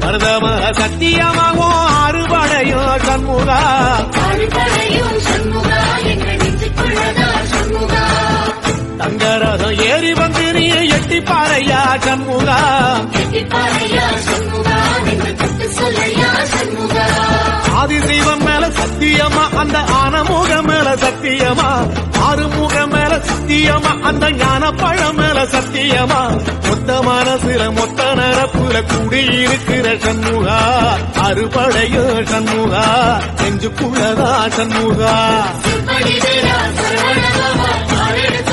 மருதமக சத்தியமாகும் அறுபடையும் சண்முகா அறுபடையும் சண்முகா எங்கள் நெஞ்சுக்குள்ளதா சண்முகா தங்கரகம் ஏறி வந்து நீ எட்டி பாறையா சண்முகா எட்டிப்பாறையா சண்முகா எங்கள் தொட்டு சொல்லையா சண்முகா ஆதிசைவம் மேல சத்தியமா அந்த ஆனமுக மேல சத்தியமா ஆறுமுக மேல சத்தியமா அந்த ஞான பழம் மேல சத்தியமா மொத்த மனசுல மொத்த நரப்புல கூடியிருக்கிற சண்முகா அறுபடையோ சண்முகா நெஞ்சுக்குள்ளதா சண்முகா செப்படி வேலா சரவணபவா ஆறெடுத்து